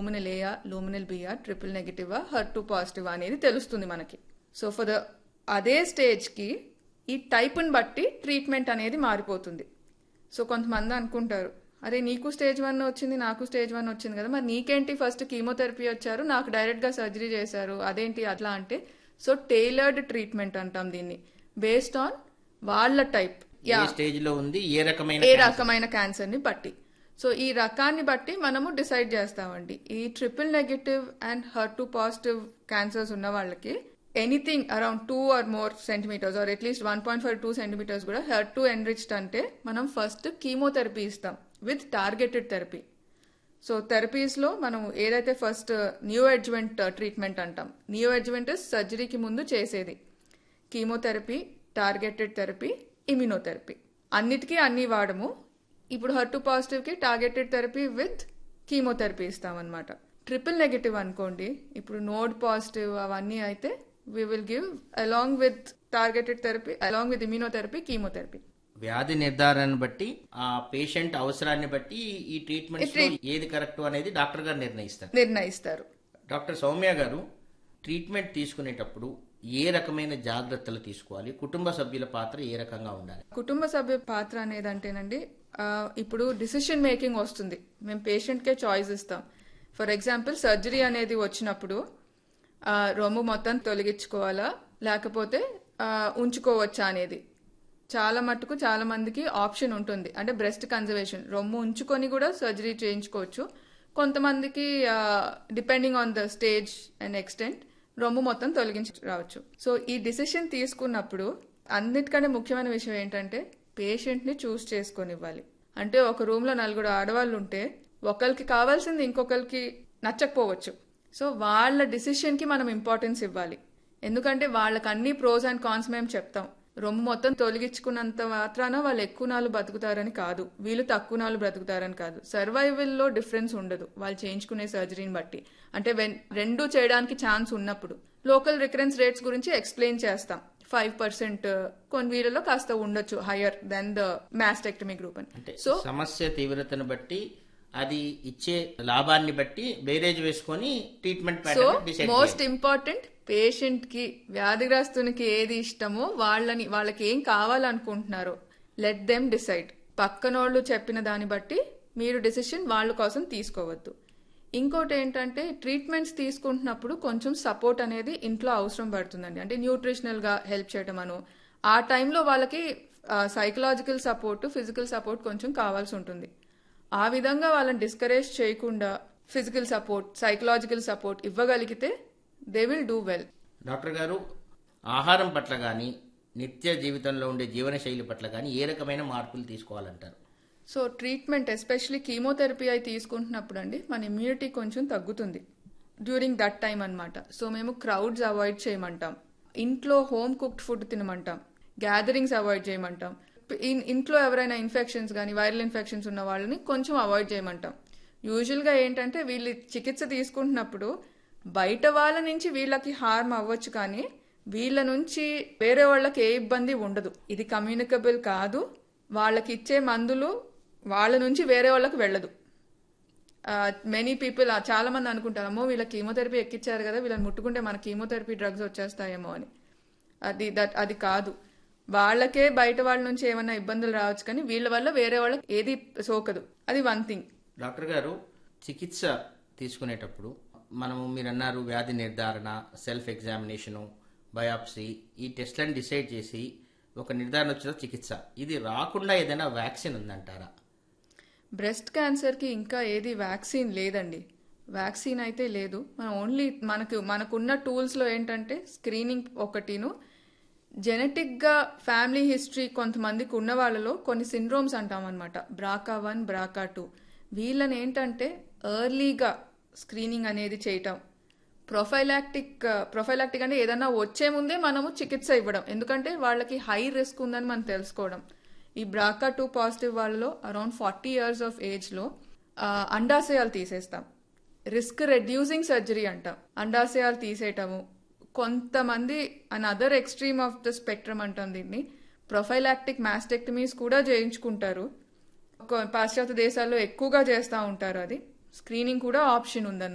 luminal ఏయా luminal బియా triple నెగిటివా హర్ టు పాజిటివా అనేది తెలుస్తుంది మనకి సో ఫర్ ద అదే స్టేజ్కి ఈ టైప్ని బట్టి ట్రీట్మెంట్ అనేది మారిపోతుంది సో కొంతమంది అనుకుంటారు అరే నీకు స్టేజ్ వన్ వచ్చింది నాకు స్టేజ్ వన్ వచ్చింది కదా మరి నీకేంటి ఫస్ట్ కీమోథెరపీ వచ్చారు నాకు డైరెక్ట్గా సర్జరీ చేశారు అదేంటి అట్లా అంటే సో టైలర్డ్ ట్రీట్మెంట్ అంటాం దీన్ని బేస్డ్ ఆన్ వాళ్ళ టైప్ ఏ స్టేజ్ లో ఉంది ఏ రకమైన ఏ రకమైన క్యాన్సర్ ని బట్టి సో ఈ రకాన్ని బట్టి మనము డిసైడ్ చేస్తామండి ఈ triple negative and her two positive cancers ఉన్న వాళ్ళకి anything around two or more centimetres or at least one point five two centimetres కూడా హెర్ టు ఎన్రిచ్డ్ అంటే మనం ఫస్ట్ కీమోథెరపీ ఇస్తాం విత్ టార్గెటెడ్ థెరపీ సో థెరపీస్లో మనం ఏదైతే ఫస్ట్ న్యూ ఎడ్జ్మెంట్ ట్రీట్మెంట్ అంటాం న్యూ ఎడ్జ్మెంట్ సర్జరీకి ముందు చేసేది కీమోథెరపీ టార్గెటెడ్ థెరపీ ఇమ్యునోథెరపీ అన్నిటికీ అన్ని వాడము ఇప్పుడు హర్ టు పాజిటివ్కి టార్గెటెడ్ థెరపీ విత్ కీమోథెరపీ ఇస్తామన్నమాట ట్రిపుల్ నెగటివ్ అనుకోండి ఇప్పుడు నోడ్ పాజిటివ్ అవన్నీ అయితే we will give along with targeted therapy along with immunotherapy chemotherapy వ్యాధి నిర్ధారణ బట్టి ఆ పేషెంట్ అవసరాన్ని బట్టి ఈ ట్రీట్మెంట్స్ లో ఏది కరెక్ట్ అనేది డాక్టర్ గారు నిర్ణయిస్తారు నిర్ణయిస్తారు డాక్టర్ సౌమ్య గారు ట్రీట్మెంట్ తీసుకునేటప్పుడు ఏ రకమైన జాగ్రత్తలు తీసుకోవాలి కుటుంబ సభ్యుల పాత్ర ఏ రకంగా ఉండాలి కుటుంబ సభ్య పాత్ర అనేది అంటేనండి ఆ, ఇప్పుడు డిసిషన్ మేకింగ్ వస్తుంది మేము పేషెంట్కే చాయిస్ ఇస్తాం ఫర్ ఎగ్జాంపుల్ సర్జరీ అనేది వచ్చినప్పుడు ఆ, రొమ్ము మొత్తం తొలగించుకోవాలా లేకపోతే ఆ, ఉంచుకోవచ్చా అనేది చాలా మట్టుకు చాలా మందికి ఆప్షన్ ఉంటుంది అంటే బ్రెస్ట్ కన్జర్వేషన్ రొమ్ము ఉంచుకొని కూడా సర్జరీ చేయించుకోవచ్చు కొంతమందికి depending on the stage and extent రొమ్ము మొత్తం తొలగించి రావచ్చు సో ఈ డిసిషన్ తీసుకున్నప్పుడు అన్నిటికంటే ముఖ్యమైన విషయం ఏంటంటే పేషెంట్ని చూస్ చేసుకొని ఇవ్వాలి అంటే ఒక రూమ్లో నలుగురు ఆడవాళ్ళు ఉంటే ఒకరికి కావాల్సింది ఇంకొకరికి నచ్చకపోవచ్చు సో వాళ్ళ డిసిషన్కి మనం ఇంపార్టెన్స్ ఇవ్వాలి ఎందుకంటే వాళ్ళకి అన్ని ప్రోస్ అండ్ కాన్స్ మేము చెప్తాం రొమ్ము మొత్తం తొలగించుకున్నంత మాత్రాన వాళ్ళు ఎక్కువ నాళ్ళు బతుకుతారని కాదు వీళ్ళు తక్కువ నాళ్ళు బ్రతుకుతారని కాదు సర్వైవల్లో డిఫరెన్స్ ఉండదు వాళ్ళు చేయించుకునే సర్జరీని బట్టి అంటే వెన్- రెండు చేయడానికి ఛాన్స్ ఉన్నప్పుడు లోకల్ రికరెన్స్ రేట్స్ గురించి ఎక్స్ప్లెయిన్ చేస్తాం ఫైవ్ పర్సెంట్ కొన్ని వీళ్ళలో కాస్త ఉండొచ్చు higher than the mastectomy group అని అంటే సో సమస్య తీవ్రతను బట్టి అది ఇచ్చే లాభాన్ని బట్టి బేరేజ్ వేసుకొని treatment so pattern decide most important patient కి వ్యాధిగ్రస్తునికి ఏది ఇష్టమో వాళ్ళని వాళ్ళకి ఏం కావాలనుకుంటున్నారో లెట్ దెమ్ డిసైడ్ పక్కనోళ్ళు చెప్పిన దాన్ని బట్టి మీరు డిసిషన్ వాళ్ళ కోసం తీసుకోవద్దు ఇంకోటి ఏంటంటే ట్రీట్మెంట్స్ తీసుకుంటున్నప్పుడు కొంచెం సపోర్ట్ అనేది ఇంట్లో అవసరం పడుతుందండి అంటే న్యూట్రిషనల్ గా హెల్ప్ చేయడం అను ఆ టైంలో వాళ్ళకి సైకలాజికల్ సపోర్ట్ ఫిజికల్ సపోర్ట్ కొంచెం కావాల్సి ఉంటుంది ఆ విధంగా వాళ్ళని డిస్కరేజ్ చేయకుండా ఫిజికల్ సపోర్ట్ సైకలాజికల్ సపోర్ట్ ఇవ్వగలిగితే they will do well doctor గారు ఆహారం పట్ల కానీ నిత్య జీవితంలో ఉండే జీవనశైలి పట్ల కానీ ఏ రకమైన మార్పులు తీసుకోవాలంటారు సో ట్రీట్మెంట్ ఎస్పెషలీ కీమోథెరపీ అయి తీసుకుంటున్నప్పుడు అండి మన ఇమ్యూనిటీ కొంచెం తగ్గుతుంది డ్యూరింగ్ దట్ టైం అన్నమాట సో మేము క్రౌడ్స్ అవాయిడ్ చేయమంటాం ఇంట్లో హోమ్ కుక్డ్ ఫుడ్ తినమంటాం గ్యాదరింగ్స్ అవాయిడ్ చేయమంటాం ఇన్- ఇంట్లో ఎవరైనా ఇన్ఫెక్షన్స్ కానీ వైరల్ ఇన్ఫెక్షన్స్ ఉన్న వాళ్ళని కొంచెం అవాయిడ్ చేయమంటాం యూజువల్గా ఏంటంటే వీళ్ళు చికిత్స తీసుకుంటున్నప్పుడు బయట వాళ్ళ నుంచి వీళ్ళకి హార్మ్ అవ్వచ్చు కానీ వీళ్ళ నుంచి వేరే వాళ్ళకి ఏ ఇబ్బంది ఉండదు ఇది కమ్యూనికబుల్ కాదు వాళ్ళకి ఇచ్చే మందులు వాళ్ళ నుంచి వేరే వాళ్ళకి వెళ్ళదు మెనీ పీపుల్ చాలా మంది అనుకుంటారు అమ్మో వీళ్ళ కీమోథెరపీ ఎక్కిచ్చారు కదా వీళ్ళని ముట్టుకుంటే మన కీమోథెరపీ డ్రగ్స్ వచ్చేస్తాయేమో అని అది దట్ అది కాదు వాళ్ళకే బయట వాళ్ళ నుంచి ఏమైనా ఇబ్బందులు రావచ్చు కానీ వీళ్ళ వల్ల వేరే వాళ్ళకి ఏది సోకదు అది వన్ థింగ్ డాక్టర్ గారు చికిత్స తీసుకునేటప్పుడు మనము మీరు అన్నారు వ్యాధి నిర్ధారణ సెల్ఫ్ ఎగ్జామినేషను బయాప్సీ ఈ టెస్ట్లను డిసైడ్ చేసి ఒక నిర్ధారణ వచ్చిన చికిత్స ఇది రాకుండా ఏదైనా వ్యాక్సిన్ ఉందంటారా బ్రెస్ట్ క్యాన్సర్కి ఇంకా ఏది వ్యాక్సిన్ లేదండి వ్యాక్సిన్ అయితే లేదు మనం ఓన్లీ మనకు మనకున్న టూల్స్లో ఏంటంటే స్క్రీనింగ్ ఒకటిను జెనెటిక్గా ఫ్యామిలీ హిస్టరీ కొంతమందికి ఉన్న వాళ్ళలో కొన్ని సిండ్రోమ్స్ అంటాం అనమాట బ్రాకా వన్ బ్రాకా టూ వీళ్ళని ఏంటంటే ఎర్లీగా స్క్రీనింగ్ అనేది చేయటం ప్రొఫైలాక్టిక్ ప్రొఫైలాక్టిక్ అంటే ఏదన్నా వచ్చే ముందే మనము చికిత్స ఇవ్వడం ఎందుకంటే వాళ్ళకి హై రిస్క్ ఉందని మనం తెలుసుకోవడం ఈ బ్రాకా టూ పాజిటివ్ వాళ్ళలో అరౌండ్ ఫార్టీ ఇయర్స్ ఆఫ్ ఏజ్లో అండాశయాలు తీసేస్తాం రిస్క్ రెడ్యూసింగ్ సర్జరీ అంటాం అండాశయాలు తీసేయటము కొంతమంది on other extreme of the spectrum అంటాం దీన్ని ప్రొఫైలాక్టిక్ మాస్టెక్టమీస్ కూడా చేయించుకుంటారు కొ- పాశ్చాత్య దేశాల్లో ఎక్కువగా చేస్తూ ఉంటారు అది స్క్రీనింగ్ కూడా ఆప్షన్ ఉందన్నమాట